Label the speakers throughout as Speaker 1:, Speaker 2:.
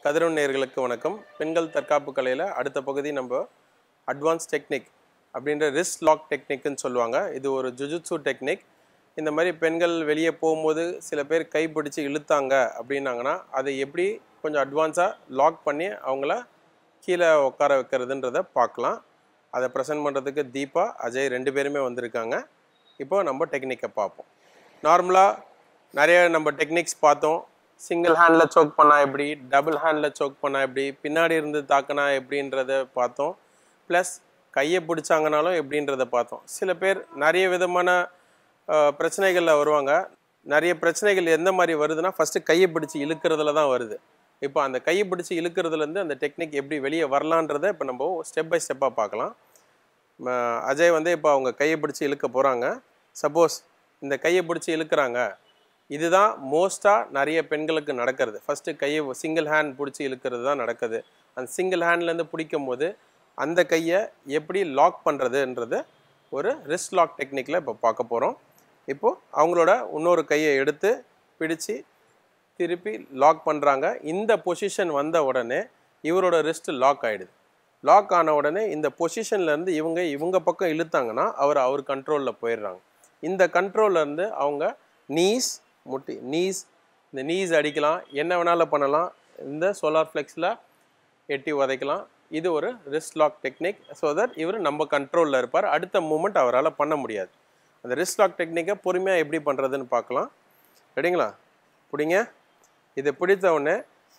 Speaker 1: கதிரவன் நேயர்களுக்கு வணக்கம் பெண்கள் தற்காப்பு கலையில் அடுத்த பகுதி நம்ம அட்வான்ஸ் டெக்னிக் அப்படின்ற ரிஸ்ட் லாக் டெக்னிக்னு சொல்லுவாங்க இது ஒரு ஜுஜுட்சு டெக்னிக் இந்த மாதிரி பெண்கள் வெளியே போகும்போது சில பேர் கை பிடிச்சி இழுத்தாங்க அப்படின்னாங்கன்னா அதை எப்படி கொஞ்சம் அட்வான்ஸாக லாக் பண்ணி அவங்கள கீழே உட்கார வைக்கிறதுன்றத பார்க்கலாம் அதை ப்ரெசென்ட் பண்ணுறதுக்கு தீபா அஜய் ரெண்டு பேருமே வந்திருக்காங்க இப்போ நம்ம டெக்னிக்கை பார்ப்போம் நார்மலாக நிறைய நம்ம டெக்னிக்ஸ் பார்த்தோம் சிங்கிள் ஹேண்டில் சோக் பண்ணால் எப்படி டபுள் ஹேண்டில் சோக் பண்ணால் எப்படி பின்னாடி இருந்து தாக்கினா எப்படின்றத பார்த்தோம் ப்ளஸ் கையை பிடிச்சாங்கனாலும் எப்படின்றத பார்த்தோம் சில பேர் நிறைய விதமான அஹ், பிரச்சனைகளில் வருவாங்க நிறைய பிரச்சனைகள் எந்த மாதிரி வருதுன்னா ஃபஸ்ட்டு கையை பிடிச்சி இழுக்கிறதுல தான் வருது இப்போ அந்த கையை பிடிச்சி இழுக்கிறதுலேருந்து அந்த டெக்னிக் எப்படி வெளியே வரலான்றதை இப்போ நம்ம ஸ்டெப் பை ஸ்டெப்பாக பார்க்கலாம் ம, அஜய் வந்து இப்போ அவங்க கையை பிடிச்சி இழுக்க போகிறாங்க சப்போஸ் இந்த கையை பிடிச்சி இழுக்கிறாங்க இதுதான் மோஸ்ட்டாக நிறைய பெண்களுக்கு நடக்கிறது ஃபஸ்ட்டு கையை சிங்கிள் ஹேண்ட் பிடிச்சி இழுக்கிறது தான் நடக்குது அந்த சிங்கிள் ஹேண்ட்லேருந்து பிடிக்கும் போது அந்த கையை எப்படி லாக் பண்ணுறதுன்றது ஒரு ரிஸ்ட் லாக் டெக்னிக்கில் இப்போ பார்க்க போகிறோம் இப்போது அவங்களோட இன்னொரு கையை எடுத்து பிடிச்சு திருப்பி லாக் பண்ணுறாங்க இந்த பொசிஷன் வந்த உடனே இவரோட ரிஸ்ட் லாக் ஆகிடுது லாக் ஆன உடனே இந்த பொசிஷன்ல இருந்து இவங்க இவங்க பக்கம் இழுத்தாங்கன்னா அவர் அவர் கண்ட்ரோலில் போயிடுறாங்க இந்த controlல இருந்து அவங்க நீஸ் முட்டி நீஸ் இந்த நீஸ் அடிக்கலாம் என்ன வேணாலும் பண்ணலாம் இந்த சோலார் ஃப்ளெக்ஸில் எட்டி உதைக்கலாம் இது ஒரு wrist lock technique so that இவர் நம்ம கண்ட்ரோலில் இருப்பார் அடுத்த மூமெண்ட் அவரால் பண்ண முடியாது அந்த ரிஸ்ட் லாக் டெக்னிக்கை பொறுமையாக எப்படி பண்ணுறதுன்னு பார்க்கலாம் ரெடிங்களா பிடிங்க இதை பிடித்த உடனே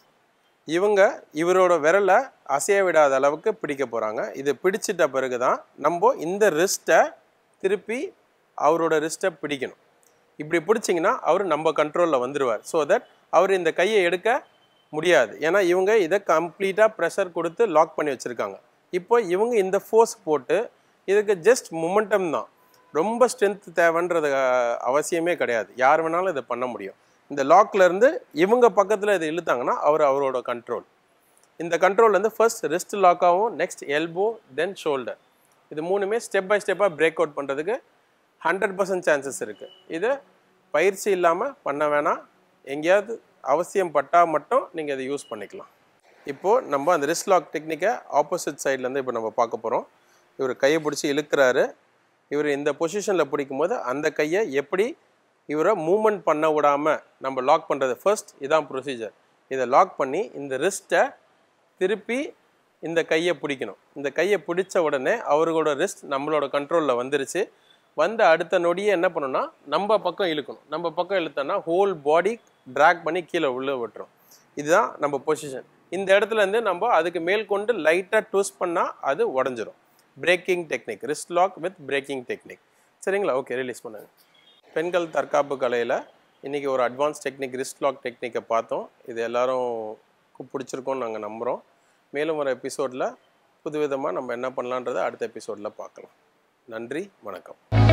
Speaker 1: இவங்க இவரோட விரலை அசைய விடாத அளவுக்கு பிடிக்க போகிறாங்க இது பிடிச்சிட்ட பிறகு தான் நம்ம இந்த ரிஸ்ட்டை திருப்பி அவரோட ரிஸ்ட்டை பிடிக்கணும் இப்படி பிடிச்சிங்கன்னா அவர் நம்ம கண்ட்ரோலில் வந்துடுவார் ஸோ தட் அவர் இந்த கையை எடுக்க முடியாது ஏன்னா இவங்க இதை கம்ப்ளீட்டாக ப்ரெஷர் கொடுத்து லாக் பண்ணி வச்சுருக்காங்க இப்போ இவங்க இந்த ஃபோர்ஸ் போட்டு இதுக்கு ஜஸ்ட் மொமெண்டம் தான் ரொம்ப ஸ்ட்ரென்த் தேவைன்றது அஹ், அவசியமே கிடையாது யார் வேணாலும் இதை பண்ண முடியும் இந்த லாக்ல இருந்து இவங்க பக்கத்தில் இதை இழுத்தாங்கன்னா அவர் அவரோட கண்ட்ரோல் இந்த கண்ட்ரோல் வந்து ஃபர்ஸ்ட் ரிஸ்ட் லாக் ஆகும் நெக்ஸ்ட் எல்போ தென் ஷோல்டர் இது மூணுமே ஸ்டெப் பை ஸ்டெப்பாக பிரேக் அவுட் பண்ணுறதுக்கு ஹண்ட்ரட் பர்சன்ட் சான்சஸ் இருக்குது இது பயிற்சி இல்லாமல் பண்ண வேணாம் எங்கேயாவது அவசியம் பட்டால் மட்டும் நீங்கள் இதை யூஸ் பண்ணிக்கலாம் இப்போது நம்ம அந்த ரிஸ்ட் லாக் டெக்னிக்கை ஆப்போசிட் சைட்லேருந்து இப்போ நம்ம பார்க்க போகிறோம் இவர் கையை பிடிச்சி இழுக்கிறாரு இவர் இந்த பொசிஷனில் பிடிக்கும்போது அந்த கையை எப்படி இவரை மூமெண்ட் பண்ண விடாமல் நம்ம லாக் பண்ணுறது ஃபர்ஸ்ட் இதான் ப்ரொசீஜர் இதை லாக் பண்ணி இந்த ரிஸ்ட்டை திருப்பி இந்த கையை பிடிக்கணும் இந்த கையை பிடிச்ச உடனே அவர்களோட ரிஸ்ட் நம்மளோட கண்ட்ரோலில் வந்துருச்சு வந்த அடுத்த நொடியே என்ன பண்ணணும்னா நம்ம பக்கம் இழுக்கணும் நம்ம பக்கம் இழுத்தோன்னா ஹோல் பாடி ட்ராக் பண்ணி கீழே உள்ள விட்டுரும் இதுதான் நம்ம பொசிஷன் இந்த இடத்துல இருந்து நம்ம அதுக்கு மேல் கொண்டு லைட்டாக ட்விஸ்ட் பண்ணால் அது உடஞ்சிரும் breaking technique wrist lock with breaking technique சரிங்களா ஓகே ரிலீஸ் பண்ணுங்க பெண்கள் தற்காப்பு கலையில் இன்றைக்கி ஒரு அட்வான்ஸ் டெக்னிக் ரிஸ்ட் லாக் டெக்னிக்கை பார்த்தோம் இது எல்லாரும் பிடிச்சிருக்கோன்னு நாங்கள் நம்புகிறோம் மேலும் ஒரு எபிசோடில் புதுவிதமாக நம்ம என்ன பண்ணலான்றதை அடுத்த எபிசோடில் பார்க்கலாம் நன்றி வணக்கம்